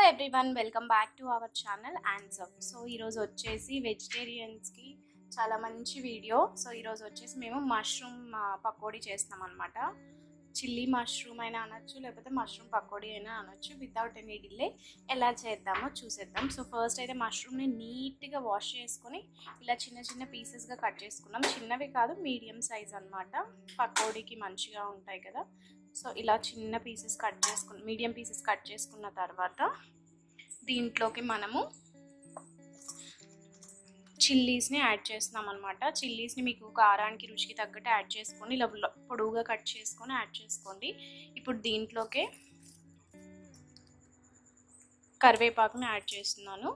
everyone welcome back to our channel answer so ఈరోజు వచ్చేసి వెజిటేరియన్స్కి చాలా మంచి వీడియో సో ఈరోజు వచ్చేసి మేము మష్రూమ్ పకోడీ చేస్తాం అనమాట చిల్లీ మష్రూమ్ అయినా అనొచ్చు లేకపోతే మష్రూమ్ పకోడీ అయినా అనొచ్చు వితౌట్ ఎనీ డిలే ఎలా చేద్దామో చూసేద్దాం సో ఫస్ట్ అయితే మష్రూమ్ని నీట్గా వాష్ చేసుకొని ఇలా చిన్న చిన్న పీసెస్గా కట్ చేసుకున్నాం చిన్నవి కాదు మీడియం సైజ్ అనమాట పకోడీకి మంచిగా ఉంటాయి కదా సో ఇలా చిన్న పీసెస్ కట్ చేసుకున్న మీడియం పీసెస్ కట్ చేసుకున్న తర్వాత దీంట్లోకి మనము చిల్లీస్ని యాడ్ చేస్తున్నాం అనమాట చిల్లీస్ని మీకు కారానికి రుచికి తగ్గట్టు యాడ్ చేసుకొని ఇలా పొడువుగా కట్ చేసుకొని యాడ్ చేసుకోండి ఇప్పుడు దీంట్లోకే కరివేపాకుని యాడ్ చేస్తున్నాను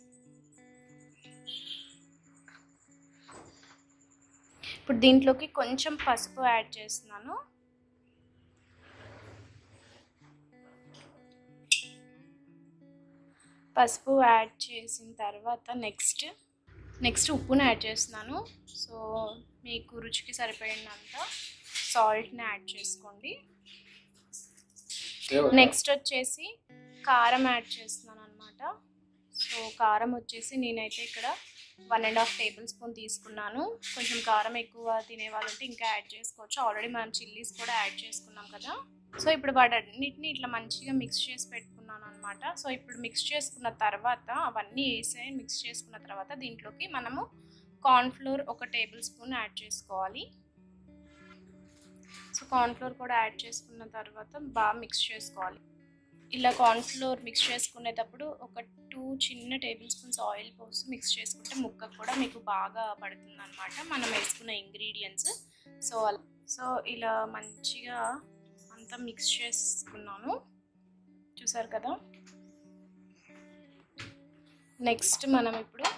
ఇప్పుడు దీంట్లోకి కొంచెం పసుపు యాడ్ చేస్తున్నాను పసుపు యాడ్ చేసిన తర్వాత నెక్స్ట్ నెక్స్ట్ ఉప్పుని యాడ్ చేస్తున్నాను సో మీకు రుచికి సరిపోయినంత సాల్ట్ని యాడ్ చేసుకోండి నెక్స్ట్ వచ్చేసి కారం యాడ్ చేస్తున్నాను అనమాట సో కారం వచ్చేసి నేనైతే ఇక్కడ one and half tablespoon తీసుకున్నాను కొంచెం కారం ఎక్కువ తినే వాళ్ళంటే ఇంకా యాడ్ చేసుకోవచ్చు ఆల్రెడీ మనం చిల్లీస్ కూడా యాడ్ చేసుకున్నాం కదా సో ఇప్పుడు వాటన్నిటిని ఇట్లా మంచిగా మిక్స్ చేసి పెట్టుకున్నాను అనమాట సో ఇప్పుడు మిక్స్ చేసుకున్న తర్వాత అవన్నీ వేసి మిక్స్ చేసుకున్న తర్వాత దీంట్లోకి మనము కార్న్ఫ్లోర్ ఒక టేబుల్ స్పూన్ యాడ్ చేసుకోవాలి సో కార్న్ఫ్లోర్ కూడా యాడ్ చేసుకున్న తర్వాత బాగా మిక్స్ చేసుకోవాలి ఇలా కార్న్ఫ్లోర్ మిక్స్ చేసుకునేటప్పుడు ఒక టూ చిన్న టేబుల్ స్పూన్స్ ఆయిల్ పోసి మిక్స్ చేసుకుంటే ముక్క కూడా మీకు బాగా పడుతుంది అనమాట మనం వేసుకున్న ఇంగ్రీడియంట్స్ సో సో ఇలా మంచిగా అంతా మిక్స్ చేసుకున్నాను చూసారు కదా నెక్స్ట్ మనం ఇప్పుడు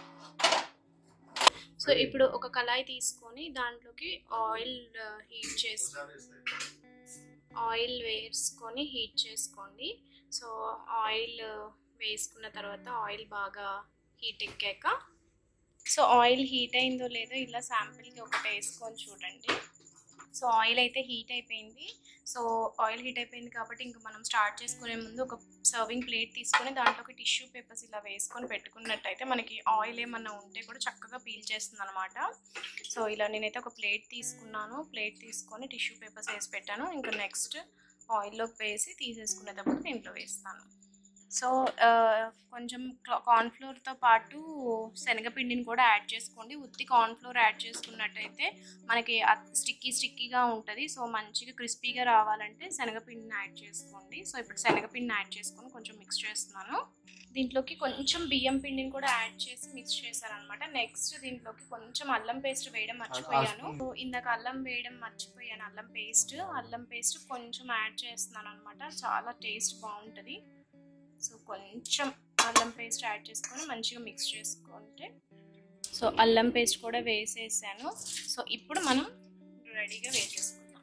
సో ఇప్పుడు ఒక కళాయి తీసుకొని దాంట్లోకి ఆయిల్ హీట్ చేసి ఆయిల్ వేసుకొని హీట్ చేసుకోండి సో ఆయిల్ వేసుకున్న తర్వాత ఆయిల్ బాగా హీట్ ఎక్కాక సో ఆయిల్ హీట్ అయిందో లేదో ఇలా శాంపిల్కి ఒకటి వేసుకొని చూడండి సో ఆయిల్ అయితే హీట్ అయిపోయింది సో ఆయిల్ హీట్ అయిపోయింది కాబట్టి ఇంకా మనం స్టార్ట్ చేసుకునే ముందు ఒక సర్వింగ్ ప్లేట్ తీసుకొని దాంట్లోకి టిష్యూ పేపర్స్ ఇలా వేసుకొని పెట్టుకున్నట్టయితే మనకి ఆయిల్ ఏమన్నా ఉంటే కూడా చక్కగా పీల్ చేస్తుంది అనమాట సో ఇలా నేనైతే ఒక ప్లేట్ తీసుకున్నాను ప్లేట్ తీసుకొని టిష్యూ పేపర్స్ వేసి పెట్టాను ఇంకా నెక్స్ట్ ఆయిల్లోకి వేసి తీసేసుకునేటప్పుడు దీంట్లో వేస్తాను సో కొంచెం కార్న్ఫ్లోర్తో పాటు శనగపిండిని కూడా యాడ్ చేసుకోండి ఉత్తి కార్న్ఫ్లోర్ యాడ్ చేసుకున్నట్టయితే మనకి స్టిక్కీ స్టిక్కీగా ఉంటుంది సో మంచిగా క్రిస్పీగా రావాలంటే శనగపిండిని యాడ్ చేసుకోండి సో ఇప్పుడు శనగపిండిని యాడ్ చేసుకొని కొంచెం మిక్స్ చేస్తున్నాను దీంట్లోకి కొంచెం బియ్యం పిండిని కూడా యాడ్ చేసి మిక్స్ చేశాను అనమాట నెక్స్ట్ దీంట్లోకి కొంచెం అల్లం పేస్ట్ వేయడం మర్చిపోయాను ఇందాక అల్లం వేయడం మర్చిపోయాను అల్లం పేస్ట్ అల్లం పేస్ట్ కొంచెం యాడ్ చేస్తున్నాను అనమాట చాలా టేస్ట్ బాగుంటుంది సో కొంచెం అల్లం పేస్ట్ యాడ్ చేసుకొని మంచిగా మిక్స్ చేసుకుంటే సో అల్లం పేస్ట్ కూడా వేసేసాను సో ఇప్పుడు మనం రెడీగా వేసేసుకుందాం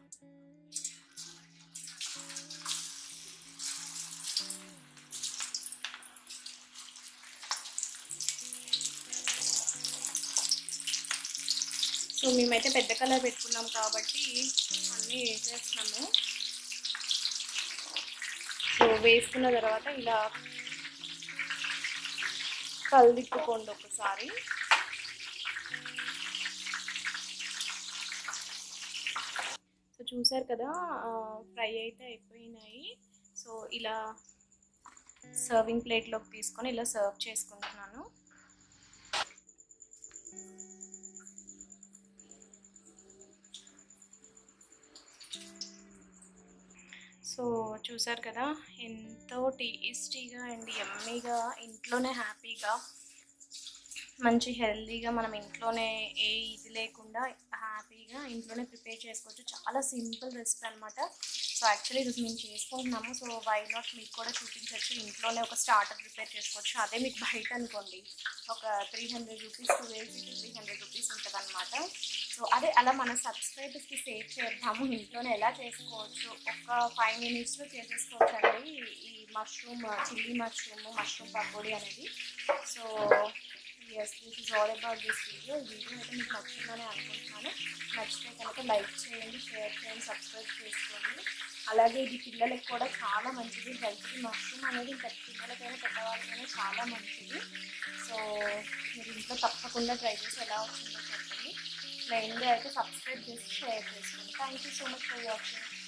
సో మేమైతే పెద్ద కలర్ పెట్టుకున్నాం కాబట్టి అన్నీ వేసేస్తున్నాము సో వేసుకున్న తర్వాత ఇలా కలిదిప్పుకోండి ఒకసారి సో చూసారు కదా ఫ్రై అయితే అయిపోయినాయి సో ఇలా సర్వింగ్ ప్లేట్లోకి తీసుకొని ఇలా సర్వ్ చేసుకుంటున్నాను సో చూసారు కదా ఎంతో టేస్టీగా అండ్ ఎమ్మీగా ఇంట్లోనే హ్యాపీగా మంచి హెల్తీగా మనం ఇంట్లోనే ఏ ఇది లేకుండా హ్యాపీగా ఇంట్లోనే ప్రిపేర్ చేసుకోవచ్చు చాలా సింపుల్ రెసిపీ అనమాట సో యాక్చువల్లీ ఇది మేము చేసుకుంటున్నాము సో వై నాట్ మీకు కూడా చూపించవచ్చు ఇంట్లోనే ఒక స్టార్టర్ ప్రిపేర్ చేసుకోవచ్చు అదే మీకు బయట అనుకోండి ఒక త్రీ హండ్రెడ్ రూపీస్ టూ వేసి త్రీ హండ్రెడ్ రూపీస్ ఉంటుంది అనమాట సో అదే అలా మన సబ్స్క్రైబర్స్కి సేవ్ చేద్దాము ఇంట్లోనే ఎలా చేసుకోవచ్చు ఒక ఫైవ్ మినిట్స్లో చేసేసుకోవచ్చు అండి ఈ mushroom chilli mushroom mushroom pakodi అనేది so yes this is all about this video ఈ వీడియో అయితే మీకు నచ్చిందని అనుకుంటున్నాను నచ్చితే కనుక లైక్ చేయండి షేర్ చేయండి సబ్స్క్రైబ్ చేసుకోండి అలాగే ఇది పిల్లలకి కూడా చాలా మంచిది హెల్త్కి మష్రూమ్ అనేది ఇంకా పిల్లలకైనా పెద్దవాళ్ళకైనా చాలా మంచిది సో మీరు ఇంట్లో తప్పకుండా ట్రై చేసి ఎలా వచ్చిందో చెప్పండి మెయిన్గా అయితే సబ్స్క్రైబ్ చేసి షేర్ చేసుకోండి thank you so much for watching